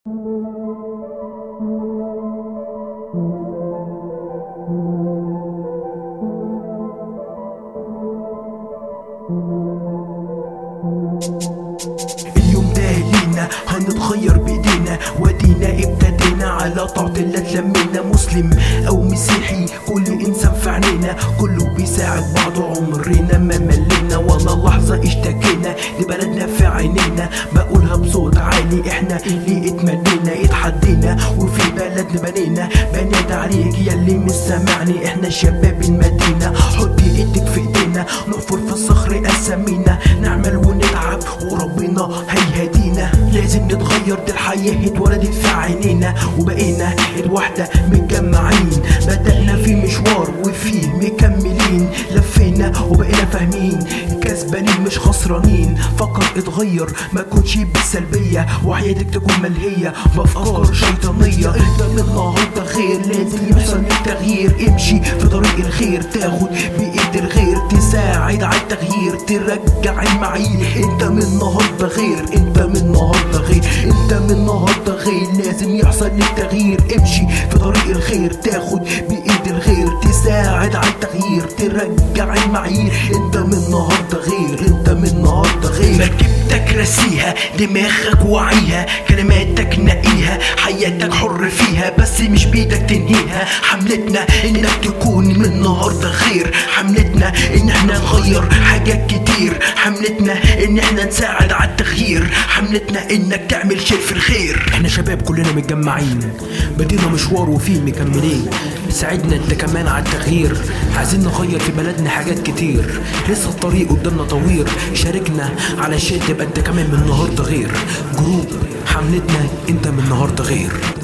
اليوم ده لينا هنتغير بايدينا ودينا ابتدينا على طاعة الله تلمينا مسلم او مسيحي كل انسان في عينينا كله بيساعد بعض عمرنا ما ملينا ولا لحظة اشتكينا لبلدنا في عينينا بقولها بصوت عالي احنا اللي اتمنينا اتحدينا وفي بلدنا بنينا بنادى عليك يا اللي مش سامعني احنا شباب المدينة حطي ايدك في ايدينا نحفر في الصخر اسامينا نعمل ونتعب وربنا هيهدينا لازم نتغير دي الحياة اتولدت في عينينا وبقينا الوحدة متجمعين بدأنا في مشوار وفيه مكملين لفينا وبقينا فاهمين كسبانين مش خسرانين فكر اتغير ما تكونش بالسلبية وحياتك تكون ملهية بأفكار شيطانية انت من النهاردة خير لازم يحصل التغيير امشي في طريق الخير تاخد بإيد الغير تساعد على التغيير ترجع المعايير انت من النهاردة غير انت من النهاردة غير انت من النهاردة غير لازم يحصل التغيير امشي في طريق الخير تاخد بإيد الغير تساعد على التغيير ترجع المعايير انت من النهاردة غير انت من النهاردة غير مركبتك رسيها دماغك وعيها كلماتك نقيها حياتك حر فيها بس مش بيدك تنهيها حملتنا انك تكون من النهارده خير حملتنا ان احنا نغير حاجات كتير حملتنا ان احنا نساعد على التغيير حملتنا انك تعمل شيء في الخير احنا شباب كلنا متجمعين بدينا مشوار وفيه مكملين ساعدنا انت كمان على التغيير عايزين نغير في بلدنا حاجات كتير لسه الطريق قدامنا طويل شاركنا علشان تبقى انت كمان من النهارده غير جروب حملتنا انت من النهارده غير